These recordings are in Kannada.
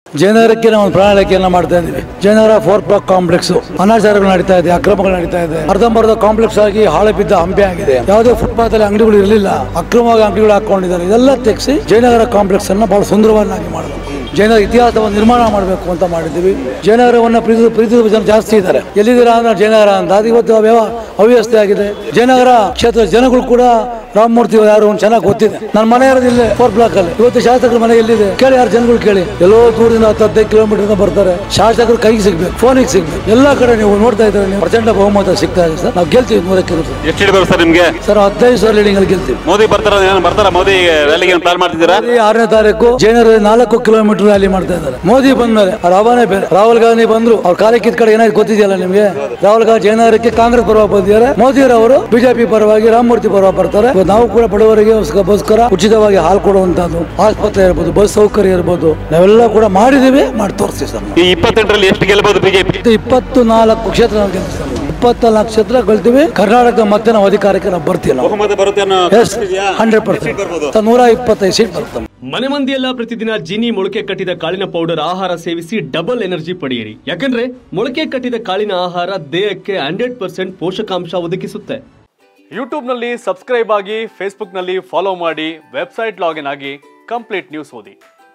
ಜಯನಗರಕ್ಕೆ ನಾವು ಒಂದು ಪ್ರಣಾಳಿಕೆಯನ್ನ ಮಾಡ್ತಾ ಇದ್ದೀವಿ ಜಯನಗರ ಫೋರ್ ಬ್ಲಾಕ್ ಕಾಂಪ್ಲೆಕ್ಸ್ ಅನಾಚಾರಗಳು ನಡೀತಾ ಇದೆ ಅಕ್ರಮಗಳು ನಡೀತಾ ಇದೆ ಅರ್ಧಂಬರ್ಧ ಕಾಂಪ್ಲೆಕ್ಸ್ ಆಗಿ ಹಾಳೆ ಬಿದ್ದ ಹಂಪೆ ಆಗಿದೆ ಯಾವುದೇ ಫುಟ್ಪಾತ್ ಅಲ್ಲಿ ಅಂಗಡಿಗಳು ಇರಲಿಲ್ಲ ಅಕ್ರಮವಾಗಿ ಅಂಗಡಿಗಳು ಹಾಕೊಂಡಿದ್ದಾರೆ ಇದೆಲ್ಲ ತೆಗೆಸಿ ಜಯನಗರ ಕಾಂಪ್ಲೆಕ್ಸ್ ಅನ್ನ ಬಹಳ ಸುಂದರವನ್ನಾಗಿ ಮಾಡಬೇಕು ಜಯನಗರ ಇತಿಹಾಸವನ್ನು ನಿರ್ಮಾಣ ಮಾಡಬೇಕು ಅಂತ ಮಾಡಿದ್ದೀವಿ ಜಯನಗರವನ್ನು ಪ್ರೀತಿ ಪ್ರೀತಿಸುವ ಜನ ಜಾಸ್ತಿ ಇದ್ದಾರೆ ಎಲ್ಲಿದ್ದೀರಾ ಅಂದ್ರೆ ಜಯನಗರ ಅಂತ ಅದು ಇವತ್ತು ಅವ್ಯವ ಅವ್ಯವಸ್ಥೆ ಆಗಿದೆ ಜಯನಗರ ಕ್ಷೇತ್ರದ ಜನಗಳು ಕೂಡ ರಾಮಮೂರ್ತಿ ಅವ್ರು ಯಾರು ಅಂತ ಚೆನ್ನಾಗಿ ಗೊತ್ತಿದೆ ನನ್ನ ಮನೆ ಇರೋದು ಇಲ್ಲೇ ಫೋರ್ ಬ್ಲಾಕ್ ಅಲ್ಲಿ ಇವತ್ತು ಶಾಸಕರ ಮನೆ ಎಲ್ಲಿದೆ ಕೇಳಿ ಯಾರು ಜನಗಳು ಕೇಳಿ ಎಲ್ಲೋ ದೂರದಿಂದ ಹತ್ತು ಹದಿನೈದು ಕಿಲೋಮೀಟರ್ ಬರ್ತಾರೆ ಶಾಸಕರು ಕೈಗೆ ಸಿಗ್ಬೇಕು ಫೋನಿಗೆ ಸಿಗ್ಬೇಕು ಎಲ್ಲಾ ಕಡೆ ನೀವು ನೋಡ್ತಾ ಇದ್ದಾರೆ ನೀವು ಪ್ರಚಂಡ ಬಹುಮತ ಸಿಗ್ತಾ ಇದೆ ಸರ್ ನಾವು ಗೆಲ್ತೀವಿ ನೂರಕ್ಕೆ ನೂರು. ಎಷ್ಟು ಇಡ್ಬೇಕು ಸರ್ ನಿಮ್ಗೆ ಸರ್ ಹದಿನೈದು ಸಾವಿರ ಲೀಡಿಂಗ್ ಅಲ್ಲಿ ಗೆಲ್ತೀವಿ ಮೋದಿ ಬರ್ತಾರ ಏನು ಬರ್ತಾರ ಮೋದಿ ರ್ಯಾಲಿಗೆ ಏನು ಪ್ಲಾನ್ ಮಾಡ್ತಿದ್ದೀರಾ ಈ ಆರನೇ ತಾರೀಕು ಜೈನರ ನಾಲ್ಕು ಕಿಲೋಮೀಟರ್ ರ್ಯಾಲಿ ಮಾಡ್ತಾ ಇದ್ದಾರೆ ಮೋದಿ ಬಂದ್ಮೇಲೆ ಅವ್ರ ಹವಾನೇ ಬೇರೆ ರಾಹುಲ್ ಗಾಂಧಿ ಬಂದ್ರು ಅವ್ರ ಕಾಲಕ್ಕಿದ ಕಡೆ ಏನಾಯ್ತು ಗೊತ್ತಿದೆಯಲ್ಲ ನಿಮ್ಗೆ ರಾಹುಲ್ ಗಾಂಧಿ ಜೈನಗರಕ್ಕೆ ಕಾಂಗ್ರೆಸ್ ಪರವಾಗಿ ಬಂದಿದ್ದಾರೆ ಮೋದಿ ಅವರು ಬಿಜೆಪಿ ಪರವಾಗಿ ರಾಮಮೂರ್ತಿ ಪರವಾಗಿ ಬರ್ತಾರೆ ಇವತ್ತು ನಾವು ಕೂಡ ಬಡವರಿಗೆ ಗೋಸ್ಕರ ಉಚಿತವಾಗಿ ಹಾಲು ಕೊಡುವಂತದ್ದು ಆಸ್ಪತ್ರೆ ಇರ್ಬೋದು ಬಸ್ ಸೌಕರ್ಯ ಇರ್ಬೋದು ನಾವೆಲ್ಲ ಕೂಡ ಮಾಡಿದೀವಿ ಮಾಡಿ ತೋರಿಸ್ತೀವಿ ಸರ್ ಈ ಇಪ್ಪತ್ತೆಂಟರಲ್ಲಿ ಎಷ್ಟು ಗೆಲ್ಬಹುದು ಬಿಜೆಪಿ ಇದು ಇಪ್ಪತ್ತು ನಾಲ್ಕು ಕ್ಷೇತ್ರ ನಾವು ಗೆಲ್ತೀವಿ ಸರ್ ಇಪ್ಪತ್ನಾಲ್ಕು ಕ್ಷೇತ್ರ ಗೆಲ್ತೀವಿ ಕರ್ನಾಟಕ ಮತ್ತೆ ನಾವು ಅಧಿಕಾರಕ್ಕೆ ನಾವು ಬರ್ತೀವಿ ನಾವು ಬಹುಮತ ಬರುತ್ತೆ ಅನ್ನೋ ಎಸ್ ಹಂಡ್ರೆಡ್ ಪರ್ಸೆಂಟ್ ನೂರ ಇಪ್ಪತ್ತೈದು ಸೀಟ್ ಬರ್ತದೆ ಮನೆ ಮಂದಿಯೆಲ್ಲ ಪ್ರತಿದಿನ ಜೀನಿ ಮೊಳಕೆ ಕಟ್ಟಿದ ಕಾಳಿನ ಪೌಡರ್ ಆಹಾರ ಸೇವಿಸಿ ಡಬಲ್ ಎನರ್ಜಿ ಪಡೆಯಿರಿ ಯಾಕಂದ್ರೆ ಮೊಳಕೆ ಕಟ್ಟಿದ ಕಾಳಿನ ಆಹಾರ ದೇಹಕ್ಕೆ ಹಂಡ್ರೆಡ್ ಪರ್ಸೆಂಟ್ ಪೋಷಕಾಂಶ ಒದಗಿಸುತ್ತೆ ಯೂಟ್ಯೂಬ್ನಲ್ಲಿ ಸಬ್ಸ್ಕ್ರೈಬ್ ಆಗಿ ಫೇಸ್ಬುಕ್ನಲ್ಲಿ ಫಾಲೋ ಮಾಡಿ ವೆಬ್ಸೈಟ್ ಲಾಗಿನ್ ಆಗಿ ಕಂಪ್ಲೀಟ್ ನ್ಯೂಸ್ ಓದಿ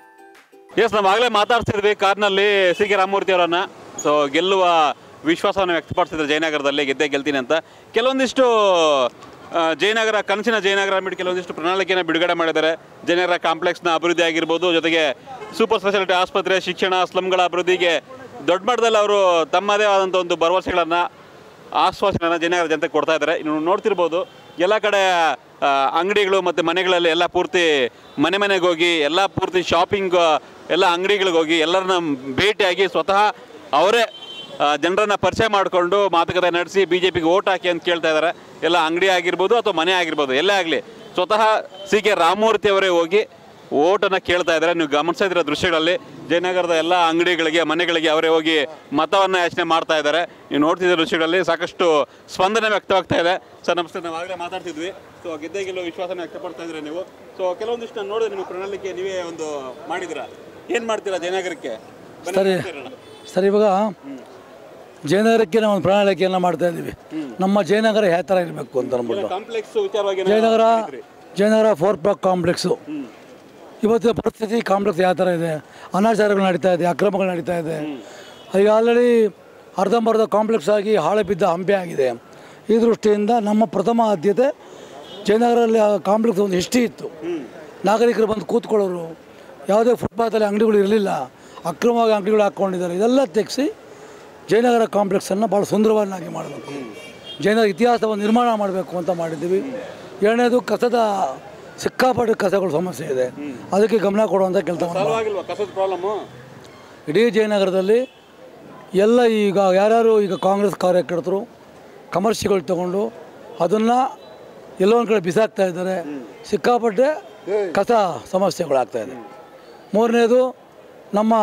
ಎಸ್ ನಾವು ಆಗಲೇ ಮಾತಾಡ್ತಿದ್ವಿ ಕಾರ್ನಲ್ಲಿ ಸಿ ಕೆ ರಾಮಮೂರ್ತಿ ಅವರನ್ನ ಸೊ ಗೆಲ್ಲುವ ವಿಶ್ವಾಸವನ್ನು ವ್ಯಕ್ತಪಡಿಸಿದ್ರು ಜಯನಗರದಲ್ಲಿ ಗೆದ್ದೇ ಗೆಲ್ತೀನಿ ಅಂತ ಕೆಲವೊಂದಿಷ್ಟು ಆ, ಜಯನಗರ ಕನಸಿನ ಜಯನಗರ ಅಂದ್ಬಿಟ್ಟು ಕೆಲವೊಂದಿಷ್ಟು ಪ್ರಣಾಳಿಕೆಯನ್ನು ಬಿಡುಗಡೆ ಮಾಡಿದ್ದಾರೆ ಜಯನಗರ ಕಾಂಪ್ಲೆಕ್ಸ್ನ ಅಭಿವೃದ್ಧಿ ಆಗಿರ್ಬೋದು ಜೊತೆಗೆ ಸೂಪರ್ ಸ್ಪೆಷಾಲಿಟಿ ಆಸ್ಪತ್ರೆ ಶಿಕ್ಷಣ ಸ್ಲಮ್ಗಳ ಅಭಿವೃದ್ಧಿಗೆ ದೊಡ್ಡ ಮಟ್ಟದಲ್ಲಿ ಅವರು ತಮ್ಮದೇ ಆದಂಥ ಒಂದು ಭರವಸೆಗಳನ್ನು ಆಶ್ವಾಸನೆಯನ್ನು ಜಯನಗರ ಜನತೆ ಕೊಡ್ತಾ ಇದ್ದಾರೆ ಇನ್ನು ನೋಡ್ತಿರ್ಬೋದು ಎಲ್ಲ ಕಡೆ ಆ, ಅಂಗಡಿಗಳು ಮತ್ತು ಮನೆಗಳಲ್ಲಿ ಎಲ್ಲ ಪೂರ್ತಿ ಮನೆ ಮನೆಗೆ ಹೋಗಿ ಎಲ್ಲ ಪೂರ್ತಿ ಶಾಪಿಂಗ್ ಎಲ್ಲ ಅಂಗಡಿಗಳಿಗೆ ಹೋಗಿ ಎಲ್ಲರನ್ನ ಭೇಟಿಯಾಗಿ ಸ್ವತಃ ಅವರೇ ಜನರನ್ನ ಪರಿಚಯ ಮಾಡಿಕೊಂಡು ಮಾತುಕತೆ ನಡೆಸಿ ಬಿ ಜೆ ಪಿಗೆ ಓಟ್ ಹಾಕಿ ಅಂತ ಕೇಳ್ತಾ ಇದ್ದಾರೆ ಎಲ್ಲ ಅಂಗಡಿ ಆಗಿರ್ಬೋದು ಅಥವಾ ಮನೆ ಆಗಿರ್ಬೋದು ಎಲ್ಲೇ ಆಗಲಿ ಸ್ವತಃ ಸಿ ಕೆ ರಾಮಮೂರ್ತಿ ಅವರೇ ಹೋಗಿ ಓಟನ್ನು ಕೇಳ್ತಾ ಇದ್ದಾರೆ ನೀವು ಗಮನಿಸ್ತಾ ಇದ್ದೀರ ದೃಶ್ಯಗಳಲ್ಲಿ ಜಯನಗರದ ಎಲ್ಲ ಅಂಗಡಿಗಳಿಗೆ ಮನೆಗಳಿಗೆ ಅವರೇ ಹೋಗಿ ಮತವನ್ನು ಯಾಚನೆ ಮಾಡ್ತಾ ಇದ್ದಾರೆ ನೀವು ನೋಡ್ತಿದ್ದ ದೃಶ್ಯಗಳಲ್ಲಿ ಸಾಕಷ್ಟು ಸ್ಪಂದನೆ ವ್ಯಕ್ತವಾಗ್ತಾ ಇದೆ ಸರ್ ನಮಸ್ತೆ ನಾವು ಆಗಲೇ ಮಾತಾಡ್ತಿದ್ವಿ ಸೊ ಗೆದ್ದೆ ಗೆಲ್ಲುವ ವಿಶ್ವಾಸನ ವ್ಯಕ್ತಪಡ್ತಾ ಇದ್ರೆ ನೀವು ಸೊ ಕೆಲವೊಂದಿಷ್ಟು ನಾನು ನೋಡಿದ್ರೆ ನಿಮ್ಮ ಪ್ರಣಾಳಿಕೆ ನೀವೇ ಒಂದು ಮಾಡಿದಿರಾ ಏನು ಮಾಡ್ತೀರಾ ಜಯನಗರಕ್ಕೆ ಬನ್ನಿ ಸರಿ ಮಾತಾಡೋಣ. ಸರ್ ಇವಾಗ ಜಯನಗರಕ್ಕೆ ನಾವು ಒಂದು ಪ್ರಣಾಳಿಕೆಯನ್ನು ಮಾಡ್ತಾ ಇದ್ದೀವಿ ನಮ್ಮ ಜಯನಗರ ಯಾವ ಥರ ಇರಬೇಕು ಅಂತ ಅಂದ್ಬಿಟ್ಟು ಕಾಂಪ್ಲೆಕ್ಸ್ ವಿಚಾರವಾಗಿ ಏನೋ ಜಯನಗರ ಹೇಳಿದ್ರಿ. ಜಯನಗರ ಫೋರ್ ಬ್ಲಾಕ್ ಕಾಂಪ್ಲೆಕ್ಸು ಇವತ್ತಿನ ಪರಿಸ್ಥಿತಿ ಕಾಂಪ್ಲೆಕ್ಸ್ ಯಾವ ಥರ ಇದೆ ಅನಾಚಾರಗಳು ನಡೀತಾ ಇದೆ ಅಕ್ರಮಗಳು ನಡೀತಾ ಇದೆ ಈಗ ಆಲ್ರೆಡಿ ಅರ್ಧಂಬರ್ಧ ಕಾಂಪ್ಲೆಕ್ಸ್ ಆಗಿ ಹಾಳೆ ಬಿದ್ದ ಹಂಪೆ ಆಗಿದೆ ಈ ದೃಷ್ಟಿಯಿಂದ ನಮ್ಮ ಪ್ರಥಮ ಆದ್ಯತೆ ಜಯನಗರಲ್ಲಿ ಆ ಕಾಂಪ್ಲೆಕ್ಸ್ ಒಂದು ಹಿಸ್ಟ್ರಿ ಇತ್ತು ನಾಗರಿಕರು ಬಂದು ಕೂತ್ಕೊಳ್ಳೋರು ಯಾವುದೇ ಫುಟ್ಪಾತಲ್ಲಿ ಅಂಗಡಿಗಳು ಇರಲಿಲ್ಲ ಅಕ್ರಮವಾಗಿ ಅಂಗಡಿಗಳು ಹಾಕ್ಕೊಂಡಿದ್ದಾರೆ ಇದೆಲ್ಲ ತೆಗೆಸಿ ಜಯನಗರ ಕಾಂಪ್ಲೆಕ್ಸನ್ನು ಭಾಳ ಸುಂದರವನ್ನಾಗಿ ಮಾಡಬೇಕು ಜಯನಗರ ಇತಿಹಾಸವನ್ನು ನಿರ್ಮಾಣ ಮಾಡಬೇಕು ಅಂತ ಮಾಡಿದ್ದೀವಿ ಎರಡನೇದು ಕಸದ ಸಿಕ್ಕಾಪಟ್ಟೆ ಕಸಗಳ ಸಮಸ್ಯೆ ಇದೆ ಅದಕ್ಕೆ ಗಮನ ಕೊಡುವಂಥ ಕೆಲಸ ಸಾಲ್ವ್ ಆಗಿಲ್ವಾ ಕಸದ ಪ್ರಾಬ್ಲಮ್ಮು ಇಡೀ ಜಯನಗರದಲ್ಲಿ ಎಲ್ಲ ಈಗ ಯಾರ್ಯಾರು ಈಗ ಕಾಂಗ್ರೆಸ್ ಕಾರ್ಯಕರ್ತರು ಕಮರ್ಷಿಯಲ್ ತಗೊಂಡು ಅದನ್ನು ಎಲ್ಲೋ ಒಂದು ಕಡೆ ಬಿಸಾಕ್ತಾ ಇದ್ದಾರೆ ಸಿಕ್ಕಾಪಟ್ಟೆ ಕಸ ಸಮಸ್ಯೆಗಳಾಗ್ತಾ ಇದೆ ಮೂರನೇದು ನಮ್ಮ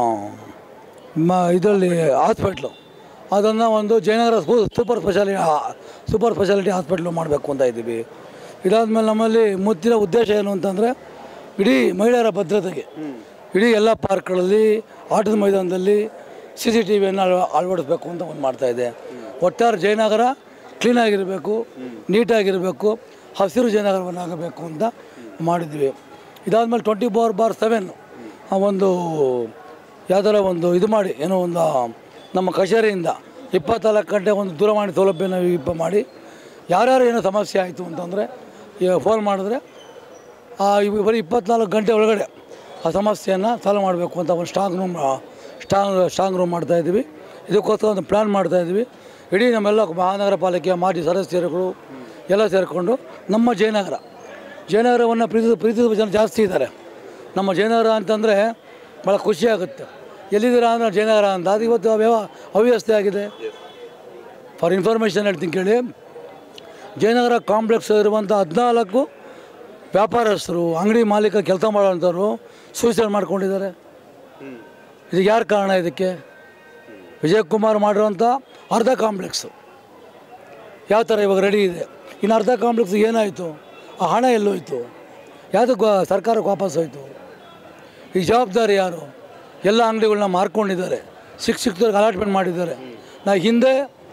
ಮ ಇದರಲ್ಲಿ ಹಾಸ್ಪಿಟ್ಲು ಅದನ್ನು ಒಂದು ಜಯನಗರ ಸ್ಕೂ- super speciality super speciality hospital ಮಾಡಬೇಕು ಅಂತ ಇದ್ದೀವಿ ಇದಾದಮೇಲೆ ನಮ್ಮಲ್ಲಿ ಮುತ್ತಿನ ಉದ್ದೇಶ ಏನು ಅಂತಂದರೆ ಇಡೀ ಮಹಿಳೆಯರ ಭದ್ರತೆಗೆ ಇಡೀ ಎಲ್ಲ ಪಾರ್ಕ್ಗಳಲ್ಲಿ ಆಟದ ಮೈದಾನದಲ್ಲಿ ಸಿ ಸಿ ಟಿ ವಿಯನ್ನು ಅಳವಡಿಸ್ಬೇಕು ಅಂತ ಒಂದು ಮಾಡ್ತಾ ಇದೆ ಒಟ್ಟಾರೆ ಜಯನಗರ ಕ್ಲೀನಾಗಿರಬೇಕು ನೀಟಾಗಿರಬೇಕು ಹಸಿರು ಜಯನಗರವನ್ನಾಗಬೇಕು ಅಂತ ಮಾಡಿದ್ವಿ ಇದಾದಮೇಲೆ ಟ್ವೆಂಟಿ ಫೋರ್ ಬಾರ್ ಸೆವೆನ್ ಒಂದು ಯಾವ್ದಾರ ಒಂದು ಇದು ಮಾಡಿ ಏನೋ ಒಂದು ನಮ್ಮ ಕಚೇರಿಯಿಂದ ಇಪ್ಪತ್ನಾಲ್ಕು ಗಂಟೆ ಒಂದು ದೂರವಾಣಿ ಸೌಲಭ್ಯನ ಇಪ್ಪ ಮಾಡಿ ಯಾರ್ಯಾರು ಏನೋ ಸಮಸ್ಯೆ ಆಯಿತು ಅಂತಂದರೆ ಈಗ ಫೋನ್ ಮಾಡಿದ್ರೆ ಆ ಇವ್ ಬರೀ ಇಪ್ಪತ್ನಾಲ್ಕು ಗಂಟೆ ಒಳಗಡೆ ಆ ಸಮಸ್ಯೆಯನ್ನು ಸಾಲ್ವ್ ಮಾಡಬೇಕು ಅಂತ ಒಂದು strong room strong strong room ಮಾಡ್ತಾಯಿದ್ದೀವಿ ಇದಕ್ಕೋಸ್ಕರ ಒಂದು ಪ್ಲ್ಯಾನ್ ಮಾಡ್ತಾಯಿದ್ದೀವಿ ಇಡೀ ನಮ್ಮೆಲ್ಲ ಮಹಾನಗರ ಪಾಲಿಕೆಯ ಮಾಜಿ ಸದಸ್ಯರುಗಳು ಎಲ್ಲ ಸೇರಿಕೊಂಡು ನಮ್ಮ ಜಯನಗರ ಜಯನಗರವನ್ನು ಪ್ರೀತಿ ಪ್ರೀತಿಸುವ ಜನ ಜಾಸ್ತಿ ಇದ್ದಾರೆ ನಮ್ಮ ಜಯನಗರ ಅಂತಂದರೆ ಭಾಳ ಖುಷಿ ಆಗುತ್ತೆ ಎಲ್ಲಿದ್ದೀರಾ ಅಂದರೆ ಜಯನಗರ ಅಂತ ಅದು ಇವತ್ತು ಅವ್ಯವ ಅವ್ಯವಸ್ಥೆ ಆಗಿದೆ ಫಾರ್ ಇನ್ಫಾರ್ಮೇಷನ್ ಹೇಳ್ತೀನಿ ಕೇಳಿ ಜಯನಗರ ಕಾಂಪ್ಲೆಕ್ಸ್ ಇರುವಂಥ ಹದಿನಾಲ್ಕು ವ್ಯಾಪಾರಸ್ಥರು ಅಂಗಡಿ ಮಾಲೀಕ ಕೆಲಸ ಮಾಡೋವಂಥವ್ರು ಸೂಸೈಡ್ ಮಾಡ್ಕೊಂಡಿದ್ದಾರೆ ಇದಕ್ಕೆ ಯಾರು ಕಾರಣ ಇದಕ್ಕೆ ವಿಜಯಕುಮಾರ್ ಮಾಡಿರೋಂಥ ಅರ್ಧ ಕಾಂಪ್ಲೆಕ್ಸು ಯಾವ ಥರ ಇವಾಗ ರೆಡಿ ಇದೆ ಇನ್ನು ಅರ್ಧ ಕಾಂಪ್ಲೆಕ್ಸ್ ಏನಾಯಿತು ಆ ಹಣ ಎಲ್ಲೋಯ್ತು ಯಾವುದಕ್ಕೆ ಸರ್ಕಾರಕ್ಕೆ ವಾಪಸ್ ಹೋಯಿತು ಈ ಜವಾಬ್ದಾರಿ ಯಾರು ಎಲ್ಲ ಅಂಗಡಿಗಳನ್ನ ಮಾರ್ಕೊಂಡಿದ್ದಾರೆ ಸಿಕ್ ಸಿಕ್ತವ್ರಿಗೆ ಅಲಾಟ್ಮೆಂಟ್ ಮಾಡಿದ್ದಾರೆ ನಾ ಹಿಂದೆ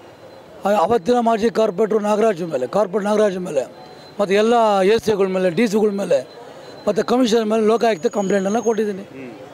ಆ- ಅವತ್ತಿನ ಮಾಜಿ ಕಾರ್ಪೊರೇಟ್ರು ನಾಗರಾಜ್ ಮೇಲೆ ಕಾರ್ಪೊರೇಟ್ ನಾಗರಾಜ್ ಮೇಲೆ ಮತ್ತು ಎಲ್ಲ ಎ ಸಿಗಳ ಮೇಲೆ ಡಿ ಸಿಗಳ ಮೇಲೆ ಮತ್ತು ಕಮಿಷನ್ ಮೇಲೆ ಲೋಕಾಯುಕ್ತ ಕಂಪ್ಲೇಂಟನ್ನು ಕೊಟ್ಟಿದ್ದೀನಿ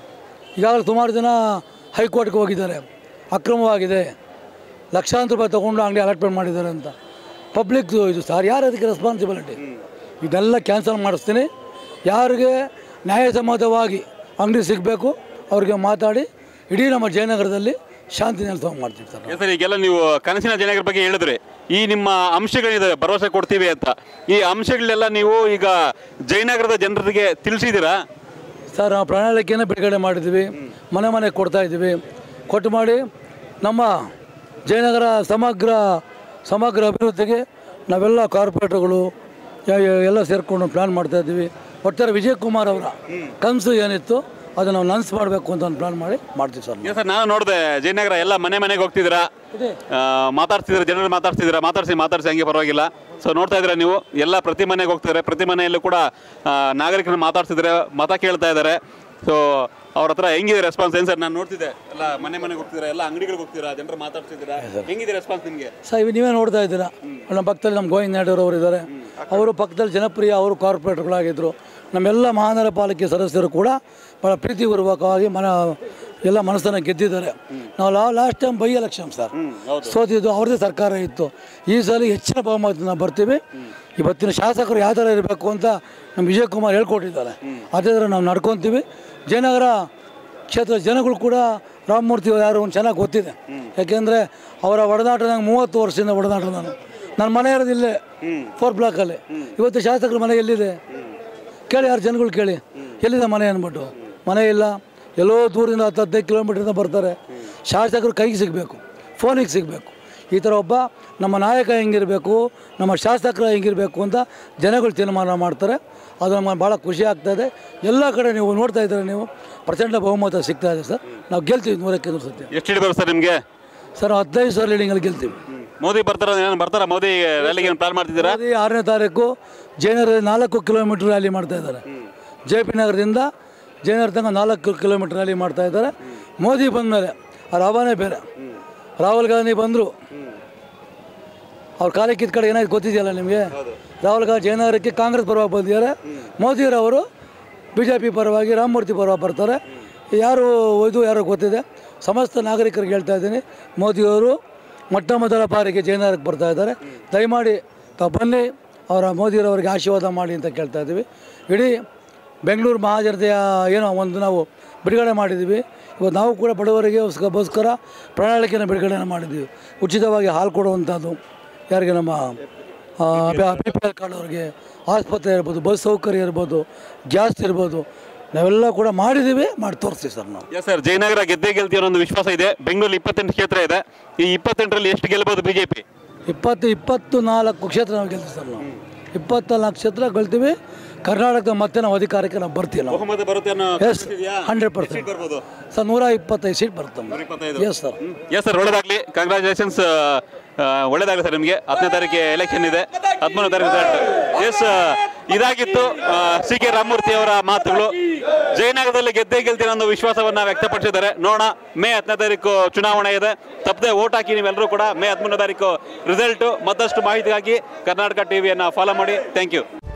ಈಗಾಗಲೇ ಸುಮಾರು ಜನ ಹೈಕೋರ್ಟ್ಗೆ ಹೋಗಿದ್ದಾರೆ ಅಕ್ರಮವಾಗಿದೆ ಲಕ್ಷಾಂತರ ರೂಪಾಯಿ ತೊಗೊಂಡು ಅಂಗಡಿ ಅಲಾಟ್ಮೆಂಟ್ ಮಾಡಿದ್ದಾರೆ ಅಂತ ಪಬ್ಲಿಕ್ ಇದು ಸರ್ ಯಾರು ಅದಕ್ಕೆ ರೆಸ್ಪಾನ್ಸಿಬಿಲಿಟಿ ಇದೆಲ್ಲ ಕ್ಯಾನ್ಸಲ್ ಮಾಡಿಸ್ತೀನಿ ಯಾರಿಗೆ ನ್ಯಾಯಸಮ್ಮತವಾಗಿ ಅಂಗಡಿ ಸಿಗಬೇಕು ಅವ್ರಿಗೆ ಮಾತಾಡಿ ಇಡೀ ನಮ್ಮ ಜಯನಗರದಲ್ಲಿ ಶಾಂತಿ ನೆಲೆಸುವಂಗೆ ಮಾಡ್ತೀವಿ ಸರ್ ನಾವು. ಸರ್ ಈಗೆಲ್ಲ ನೀವು ಕನಸಿನ ಜನಗಳ ಬಗ್ಗೆ ಹೇಳಿದ್ರಿ ಈ ನಿಮ್ಮ ಅಂಶಗಳಿದೆ ಭರವಸೆ ಕೊಡ್ತೀವಿ ಅಂತ ಈ ಅಂಶಗಳೆಲ್ಲ ನೀವು ಈಗ ಜಯನಗರದ ಜನರಿಗೆ ತಿಳಿಸಿದ್ದೀರಾ ಸರ್ ನಾವು ಪ್ರಣಾಳಿಕೆಯನ್ನು ಬಿಡುಗಡೆ ಮಾಡಿದ್ದೀವಿ ಮನೆ ಮನೆಗೆ ಕೊಡ್ತಾ ಇದ್ದೀವಿ ಕೊಟ್ಟು ಮಾಡಿ ನಮ್ಮ ಜಯನಗರ ಸಮಗ್ರ ಸಮಗ್ರ ಅಭಿವೃದ್ಧಿಗೆ ನಾವೆಲ್ಲ ಕಾರ್ಪೊರೇಟರ್ಗಳು ಯ- ಯ- ಎಲ್ಲ ಸೇರಿಕೊಂಡು ಪ್ಲ್ಯಾನ್ ಮಾಡ್ತಾ ಇದ್ದೀವಿ ಒಟ್ಟಾರೆ ವಿಜಯ್ ಕುಮಾರ್ ಅವರ ಕನಸು ಏನಿತ್ತು ಅದನ್ನು ನಾವು ನನ್ಸು ಮಾಡಬೇಕು ಅಂತ ಒಂದು ಪ್ಲ್ಯಾನ್ ಮಾಡಿ ಮಾಡ್ತೀವಿ ಸರ್ ಈಗ ಸರ್ ನಾನು ನೋಡಿದೆ ಜಯನಗರ ಎಲ್ಲ ಮನೆ ಮನೆಗೆ ಹೋಗ್ತಿದ್ದೀರಾ ಆ, ಮಾತಾಡ್ತಿದ್ದೀರಾ ಜನರು ಮಾತಾಡ್ತಿದ್ದೀರಾ ಮಾತಾಡ್ಸಿ ಮಾತಾಡ್ಸಿ ಹಂಗೆ ಪರವಾಗಿಲ್ಲ ಸೊ ನೋಡ್ತಾ ಇದ್ದೀರಾ ನೀವು ಎಲ್ಲ ಪ್ರತಿ ಮನೆಗೆ ಹೋಗ್ತಿದ್ದಾರೆ ಪ್ರತಿ ಮನೆಯಲ್ಲೂ ಕೂಡ ಆ, ನಾಗರಿಕರನ್ನ ಮಾತಾಡ್ತಿದ್ದಾರೆ ಮತ ಕೇಳ್ತಾ ಇದ್ದಾರೆ ಸೊ ಅವ್ರ ಹತ್ರ ಹೆಂಗಿದೆ ರೆಸ್ಪಾನ್ಸ್ ಏನು ಸರ್ ನಾನು ನೋಡ್ತಿದ್ದೆ ಎಲ್ಲ ಮನೆ ಮನೆಗೆ ಹೋಗ್ತಿದ್ದೀರಾ ಎಲ್ಲ ಅಂಗಡಿಗಳಿಗೆ ಹೋಗ್ತೀರಾ ಜನರು ಮಾತಾಡ್ತಿದ್ದೀರಾ ಹೆಂಗಿದೆ ರೆಸ್ಪಾನ್ಸ್ ನಿಮಗೆ ಸರ್ ಇವು ನೀವೇ ನೋಡ್ತಾ ಇದ್ದೀರಾ ನಮ್ಮ ಪಕ್ಕದಲ್ಲಿ ನಮ್ಮ ಗೋವಿಂದ ನಾಯ್ಡು ಅವರು ಇದ್ದಾರೆ ಅವರು ಪಕ್ಕದಲ್ಲಿ ಜನಪ್ರಿಯ ಅವರು ಕಾರ್ಪೊರೇಟರ್ಗಳಾಗಿದ್ದರು ನಮ್ಮೆಲ್ಲ ಮಹಾನಗರ ಪಾಲಿಕೆ ಸದಸ್ಯರು ಕೂಡ ಭಾಳ ಪ್ರೀತಿಪೂರ್ವಕವಾಗಿ ಮನ ಎಲ್ಲ ಮನಸ್ಸನ್ನು ಗೆದ್ದಿದ್ದಾರೆ ನಾವು ಲಾ last time by election sir ಸೋತಿದ್ದು ಅವ್ರದ್ದೇ ಸರ್ಕಾರ ಇತ್ತು ಈ ಸಲ ಹೆಚ್ಚಿನ ಬಹುಮತದಿಂದ ಬರ್ತೀವಿ ಇವತ್ತಿನ ಶಾಸಕರು ಯಾವ ಥರ ಇರಬೇಕು ಅಂತ ನಮ್ಮ ವಿಜಯ್ ಕುಮಾರ್ ಹೇಳ್ಕೊಟ್ಟಿದ್ದಾರೆ ಅದೇ ಥರ ನಾವು ನಡ್ಕೊತೀವಿ ಜಯನಗರ ಕ್ಷೇತ್ರ ಜನಗಳು ಕೂಡ ರಾಮಮೂರ್ತಿ ಅವ್ರು ಯಾರು ಒಂದು ಚೆನ್ನಾಗಿ ಗೊತ್ತಿದೆ ಯಾಕೆಂದರೆ ಅವರ ಒಡನಾಟ ನಂಗೆ ಮೂವತ್ತು ವರ್ಷದಿಂದ ಒಡನಾಟ ನಾನು ನನ್ನ ಮನೆ ಇರೋದು ಇಲ್ಲೇ ಫೋರ್ ಬ್ಲಾಕಲ್ಲಿ ಇವತ್ತು ಶಾಸಕರ ಮನೆ ಎಲ್ಲಿದೆ ಕೇಳಿ ಯಾರು ಜನಗಳು ಕೇಳಿ ಎಲ್ಲಿದೆ ಮನೆ ಅಂದ್ಬಿಟ್ಟು ಮನೆ ಇಲ್ಲ ಎಲ್ಲೋ ದೂರದಿಂದ ಹತ್ತು ಹದಿನೈದು ಕಿಲೋಮೀಟ್ರಿಂದ ಬರ್ತಾರೆ ಶಾಸಕರು ಕೈಗೆ ಸಿಗಬೇಕು ಫೋನಿಗೆ ಸಿಗಬೇಕು ಈ ಥರ ಒಬ್ಬ ನಮ್ಮ ನಾಯಕ ಹೆಂಗಿರಬೇಕು ನಮ್ಮ ಶಾಸಕರು ಹೆಂಗಿರಬೇಕು ಅಂತ ಜನಗಳು ತೀರ್ಮಾನ ಮಾಡ್ತಾರೆ ಅದು ನಮಗೆ ಭಾಳ ಖುಷಿ ಆಗ್ತಾಯಿದೆ ಎಲ್ಲ ಕಡೆ ನೀವು ನೋಡ್ತಾ ಇದ್ದಾರೆ ನೀವು ಪ್ರಚಂಡ ಬಹುಮತ ಸಿಗ್ತಾ ಇದೆ ಸರ್ ನಾವು ಗೆಲ್ತೀವಿ ನೂರಕ್ಕೆ ನೂರು ಸತ್ಯ ಎಷ್ಟು ಹಿಡಿದ್ರು ಸರ್ ನಿಮಗೆ ಸರ್ ಹದಿನೈದು ಸಾವಿರ ಲೀಡಿಂಗಲ್ಲಿ ಗೆಲ್ತೀವಿ ಮೋದಿ ಬರ್ತಾರ ಏನು ಬರ್ತಾರಾ ಮೋದಿ ರ್ಯಾಲಿಗೆ ಏನು ಪ್ಲಾನ್ ಮಾಡ್ತಿದ್ದೀರಾ ಮೋದಿ ಆರನೇ ತಾರೀಕು ಜಯನಗರದಲ್ಲಿ ನಾಲ್ಕು ಕಿಲೋಮೀಟರ್ ರ್ಯಾಲಿ ಮಾಡ್ತಾ ಇದ್ದಾರೆ ಜೆ ಪಿ ನಗರದಿಂದ ಜಯನಗರ ತನಕ ನಾಲ್ಕು ಕಿಲೋಮೀಟರ್ ರ್ಯಾಲಿ ಮಾಡ್ತಾ ಇದ್ದಾರೆ ಮೋದಿ ಬಂದ ಮೇಲೆ ಆ ರವಾನೆ ಬೇರೆ ರಾಹುಲ್ ಗಾಂಧಿ ಬಂದರು ಅವ್ರ ಕಾಲಕ್ಕೆ ಇದ್ದ ಕಡೆ ಏನಾಯ್ತು ಗೊತ್ತಿದೆಯಲ್ಲ ನಿಮಗೆ ರಾಹುಲ್ ಗಾಂಧಿ ಜಯನಗರಕ್ಕೆ ಕಾಂಗ್ರೆಸ್ ಪರವಾಗಿ ಬಂದಿದ್ದಾರೆ ಮೋದಿರವರು ಬಿ ಜೆ ಪಿ ಪರವಾಗಿ ರಾಮಮೂರ್ತಿ ಪರವಾಗಿ ಬರ್ತಾರೆ ಯಾರು ಇದು ಯಾರೋ ಗೊತ್ತಿದೆ ಸಮಸ್ತ ನಾಗರಿಕರಿಗೆ ಹೇಳ್ತಾ ಇದ್ದೀನಿ ಮೋದಿಯವರು ಮೊಟ್ಟ ಮೊದಲ ಬಾರಿಗೆ ಜಯನಗರಕ್ಕೆ ಬರ್ತಾ ಇದ್ದಾರೆ ದಯಮಾಡಿ ತಾವು ಬನ್ನಿ ಅವರ ಮೋದಿಯವರಿಗೆ ಆಶೀರ್ವಾದ ಮಾಡಿ ಅಂತ ಕೇಳ್ತಾ ಇದ್ದೀವಿ ಇಡೀ ಬೆಂಗಳೂರು ಮಹಾಜನತೆಯ ಏನೋ ಒಂದು ನಾವು ಬಿಡುಗಡೆ ಮಾಡಿದ್ದೀವಿ ಇವತ್ತು ನಾವು ಕೂಡ ಬಡವರಿಗೆ ಗೋಸ್ಕರ ಪ್ರಣಾಳಿಕೆಯನ್ನು ಬಿಡುಗಡೆ ಮಾಡಿದ್ದೀವಿ ಉಚಿತವಾಗಿ ಹಾಲು ಕೊಡುವಂಥದ್ದು ಯಾರಿಗೆ ನಮ್ಮ ಬಿ ಪಿ ಎಲ್ ಕಾರ್ಡ್ ಅವ್ರಿಗೆ ಆಸ್ಪತ್ರೆ ಇರ್ಬೋದು ಬಸ್ ಸೌಕರ್ಯ ಇರ್ಬೋದು ಗ್ಯಾಸ್ ಇರ್ಬೋದು ನಾವೆಲ್ಲ ಕೂಡ ಮಾಡಿದ್ದೀವಿ ಮಾಡಿ ತೋರಿಸ್ತೀವಿ ಸರ್ ನಾವು ಎಸ್ ಸರ್ ಜಯನಗರ ಗೆದ್ದೇ ಗೆಲ್ತೀವಿ ಅನ್ನೋ ಒಂದು ವಿಶ್ವಾಸ ಇದೆ ಬೆಂಗಳೂರಲ್ಲಿ ಇಪ್ಪತ್ತೆಂಟು ಕ್ಷೇತ್ರ ಇದೆ ಈ ಇಪ್ಪತ್ತೆಂಟರಲ್ಲಿ ಎಷ್ಟು ಗೆಲ್ಬೋದು ಬಿಜೆಪಿ ಇಪ್ಪತ್ತು ಇಪ್ಪತ್ತು ನಾಲ್ಕು ಕ್ಷೇತ್ರ ನಾವು ಗೆಲ್ತೀವಿ ಸರ್ ನಾವು ಇಪ್ಪತ್ನಾಲ್ಕು ಕ್ಷೇತ್ರ ಗೆಲ್ತೀವಿ ಕರ್ನಾಟಕದ ಮತ್ತೆ ನಾವು ಅಧಿಕಾರಕ್ಕೆ ನಾವು ಬರ್ತೀವಿ ನಾವು ಬಹುಮತ ಬರುತ್ತೆ ಅನ್ನೋ ಎಸ್ ಹಂಡ್ರೆಡ್ ಪರ್ಸೆಂಟ್ ಬರ್ಬೋದು ಸರ್ ನೂರ ಇಪ್ಪತ್ತೈದು ಸೀಟ್ ಬರುತ್ತೆ ಎಸ್ ಸರ್ ಎಸ್ ಸರ್ ಒಳ್ಳೇದಾಗ್ಲಿ ಕಂಗ್ರಾಚುಲೇಷನ್ಸ್ ಒಳ್ಳೇದಾಗಲಿ ಸರ್ ನಿಮಗೆ ಹತ್ತನೇ ತಾರೀಕಿಗೆ ಎಲೆಕ್ಷನ್ ಇದೆ ಹದಿಮೂರನೇ ತಾರೀಕು ರಿಸಲ್ಟ್ ಎಸ್ ಇದಾಗಿತ್ತು ಸಿ ಕೆ ರಾಮಮೂರ್ತಿ ಅವರ ಮಾತುಗಳು ಜಯನಗರದಲ್ಲಿ ಗೆದ್ದೇ ಗೆಲ್ತೀನಿ ಅನ್ನೋ ವಿಶ್ವಾಸವನ್ನ ವ್ಯಕ್ತಪಡಿಸಿದ್ದಾರೆ ನೋಡೋಣ ಮೇ ಹತ್ತನೇ ತಾರೀಕು ಚುನಾವಣೆ ಇದೆ ತಪ್ಪದೆ ಓಟ್ ಹಾಕಿ ನೀವೆಲ್ಲರೂ ಕೂಡ ಮೇ ಹದಿಮೂರನೇ ತಾರೀಕು ರಿಸಲ್ಟ್ ಮತ್ತಷ್ಟು ಮಾಹಿತಿಗಾಗಿ ಕರ್ನಾಟಕ ಟಿವಿಯನ್ನು ಫಾಲೋ ಮಾಡಿ ಥ್ಯಾಂಕ್ ಯು